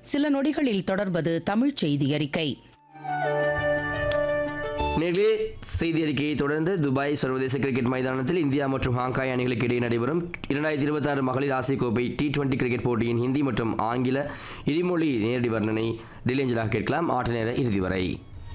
சில நொடிகளில் தொடர்வது தமிழ்ச் செய்தி அறிக்கை நேர்களே செய்தி அறிக்கையை தொடர்ந்து துபாய் சர்வதேச கிரிக்கெட் மைதானத்தில் இந்தியா மற்றும் ஹாங்காய் அணிகளுக்கு இடையே நடைபெறும் இரண்டாயிரத்தி இருபத்தாறு மகளிர் ஆசிய கோப்பை டி டுவெண்டி கிரிக்கெட் போட்டியின் ஹிந்தி மற்றும் ஆங்கில இருமொழி நேரடி வர்ணனை டிலேஞ்சலாக கேட்கலாம் ஆட்ட நேர இறுதி வரை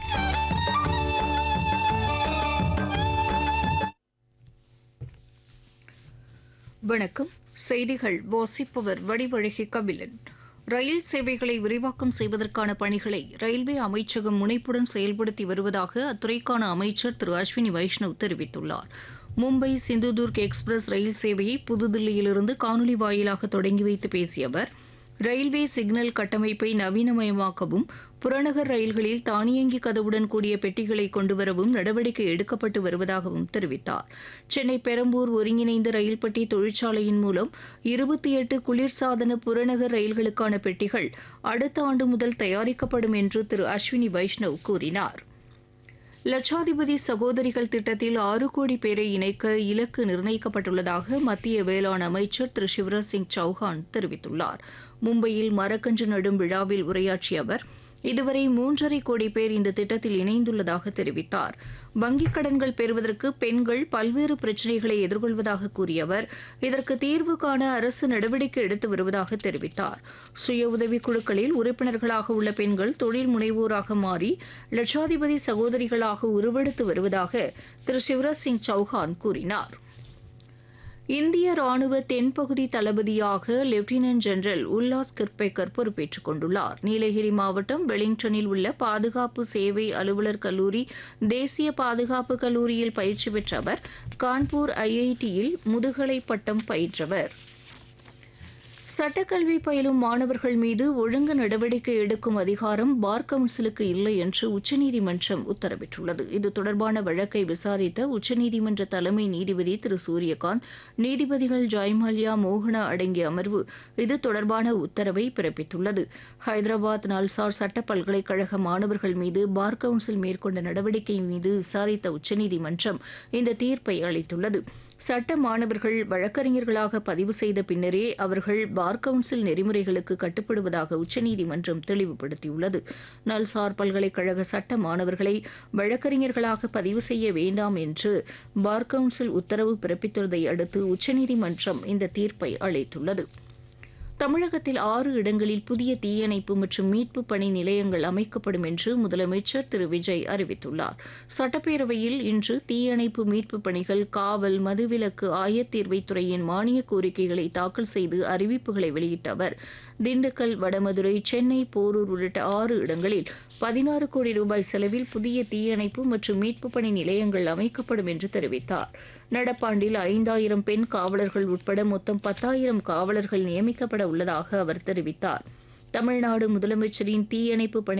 வணக்கம் செய்திகள் வாசிப்பவர் வடிவழகி கபிலன் ரயில் சேவைகளை விரிவாக்கம் செய்வதற்கான பணிகளை ரயில்வே அமைச்சகம் முனைப்புடன் செயல்படுத்தி வருவதாக அத்துறைக்கான அமைச்சர் திரு அஸ்வினி வைஷ்ணவ் தெரிவித்துள்ளார் மும்பை சிந்துதுர்க் எக்ஸ்பிரஸ் ரயில் சேவையை புதுதில்லியிலிருந்து காணொலி வாயிலாக தொடங்கி வைத்து பேசிய அவர் ரயில்வே சிக்னல் கட்டமைப்பை நவீனமயமாக்கவும் புறநகர் ரயில்களில் தானியங்கி கதவுடன் கூடிய பெட்டிகளை கொண்டுவரவும் நடவடிக்கை எடுக்கப்பட்டு வருவதாகவும் தெரிவித்தார் சென்னை பெரம்பூர் ஒருங்கிணைந்த ரயில் பெட்டி தொழிற்சாலையின் மூலம் இருபத்தி எட்டு குளிர்சாதன புறநகர் ரயில்களுக்கான பெட்டிகள் அடுத்த ஆண்டு முதல் தயாரிக்கப்படும் என்று திரு அஸ்வினி வைஷ்ணவ் கூறினார் லட்சாதிபதி சகோதரிகள் திட்டத்தில் ஆறு கோடி பேரை இணைக்க இலக்கு நிர்ணயிக்கப்பட்டுள்ளதாக மத்திய வேளாண் அமைச்சர் திரு சிவராஜ் சிங் சௌஹான் தெரிவித்துள்ளார் மும்பையில் மரக்கன்று நடும் விழாவில் உரையாற்றிய அவர் இதுவரை மூன்றரை கோடி பேர் இந்த திட்டத்தில் இணைந்துள்ளதாக தெரிவித்தார் வங்கிக் கடன்கள் பெறுவதற்கு பெண்கள் பல்வேறு பிரச்சினைகளை எதிர்கொள்வதாக கூறிய அவர் இதற்கு தீர்வு காண அரசு நடவடிக்கை எடுத்து வருவதாக தெரிவித்தார் சுய உதவிக் குழுக்களில் உறுப்பினர்களாக உள்ள பெண்கள் தொழில் முனைவோராக மாறி லட்சாதிபதி சகோதரிகளாக உருவெடுத்து வருவதாக திரு சிவராஜ் சிங் சௌஹான் கூறினார் இந்திய ராணுவ தென்பகுதி தளபதியாக லெப்டினன்ட் ஜெனரல் உல்லாஸ் கிர்பேக்கர் பொறுப்பேற்றுக் கொண்டுள்ளார் நீலகிரி மாவட்டம் வெலிங்டனில் உள்ள பாதுகாப்பு சேவை அலுவலர் கல்லூரி தேசிய பாதுகாப்பு கல்லூரியில் பயிற்சி பெற்ற அவர் கான்பூர் ஐஐடியில் முதுகலை பட்டம் பயின்றவர் சட்டக்கல்வி பயிலும் மாணவர்கள் மீது ஒழுங்கு நடவடிக்கை எடுக்கும் அதிகாரம் பார் கவுன்சிலுக்கு இல்லை என்று உச்சநீதிமன்றம் உத்தரவிட்டுள்ளது இது தொடர்பான வழக்கை விசாரித்த உச்சநீதிமன்ற தலைமை நீதிபதி திரு சூரியகாந்த் நீதிபதிகள் ஜெயமல்யா மோகனா அடங்கிய அமர்வு இது தொடர்பான உத்தரவை பிறப்பித்துள்ளது ஹைதராபாத் நல்சார் சட்ட பல்கலைக்கழக மாணவர்கள் மீது பார் கவுன்சில் மேற்கொண்ட நடவடிக்கை மீது விசாரித்த உச்சநீதிமன்றம் இந்த தீர்ப்பை அளித்துள்ளது சட்ட மாணவர்கள் வழக்கறிஞர்களாக பதிவு செய்த பின்னரே அவர்கள் பார் கவுன்சில் நெறிமுறைகளுக்கு கட்டுப்படுவதாக உச்சநீதிமன்றம் தெளிவுபடுத்தியுள்ளது நல்சார் பல்கலைக்கழக சட்ட மாணவர்களை வழக்கறிஞர்களாக பதிவு செய்ய வேண்டாம் என்று பார் கவுன்சில் உத்தரவு பிறப்பித்துள்ளதை அடுத்து உச்சநீதிமன்றம் இந்த தீர்ப்பை அளித்துள்ளது தமிழகத்தில் ஆறு இடங்களில் புதிய தீயணைப்பு மற்றும் மீட்பு பணி நிலையங்கள் அமைக்கப்படும் என்று முதலமைச்சர் திரு விஜய் அறிவித்துள்ளார் சட்டப்பேரவையில் இன்று தீயணைப்பு மீட்பு பணிகள் காவல் மதுவிலக்கு ஆயத்தீர்வைத்துறையின் மானிய கோரிக்கைகளை தாக்கல் செய்து அறிவிப்புகளை வெளியிட்ட அவர் திண்டுக்கல் வடமதுரை சென்னை போரூர் உள்ளிட்ட ஆறு இடங்களில் பதினாறு கோடி ரூபாய் செலவில் புதிய தீயணைப்பு மற்றும் மீட்பு பணி நிலையங்கள் அமைக்கப்படும் என்று தெரிவித்தார் நடப்பாண்டில் ஐந்தாயிரம் பெண் காவலர்கள் உட்பட மொத்தம் பத்தாயிரம் காவலர்கள் நியமிக்கப்பட உள்ளதாக அவர் தெரிவித்தார் தமிழ்நாடு முதலமைச்சரின் தீயணைப்பு பணி